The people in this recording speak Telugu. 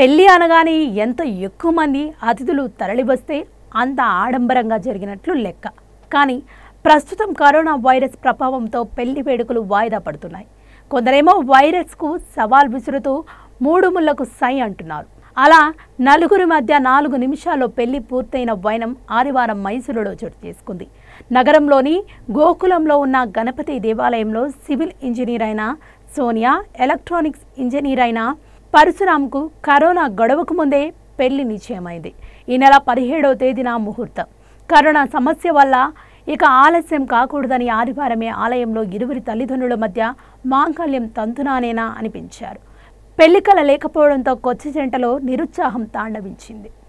పెళ్లి అనగానే ఎంత ఎక్కువ మంది అతిథులు తరలివస్తే అంత ఆడంబరంగా జరిగినట్లు లెక్క కానీ ప్రస్తుతం కరోనా వైరస్ ప్రభావంతో పెళ్లి వేడుకలు వాయిదా పడుతున్నాయి కొందరేమో వైరస్కు సవాల్ విసురుతూ మూడు ముళ్లకు సై అంటున్నారు అలా నలుగురి మధ్య నాలుగు నిమిషాల్లో పెళ్లి పూర్తయిన వైనం ఆదివారం మైసూరులో చోటు చేసుకుంది నగరంలోని గోకులంలో ఉన్న గణపతి దేవాలయంలో సివిల్ ఇంజనీర్ అయిన సోనియా ఎలక్ట్రానిక్స్ ఇంజనీర్ అయిన పరశురాంకు కరోనా గొడవకు ముందే పెళ్లి నిశ్చయమైంది ఈ నెల పదిహేడవ తేదీన ముహూర్తం కరోనా సమస్య వల్ల ఇక ఆలస్యం కాకూడదని ఆదివారమే ఆలయంలో ఇరువురి తల్లిదండ్రుల మధ్య మాంగళ్యం తంతునానేనా అనిపించారు పెళ్లికల లేకపోవడంతో కొత్త జంటలో నిరుత్సాహం తాండవించింది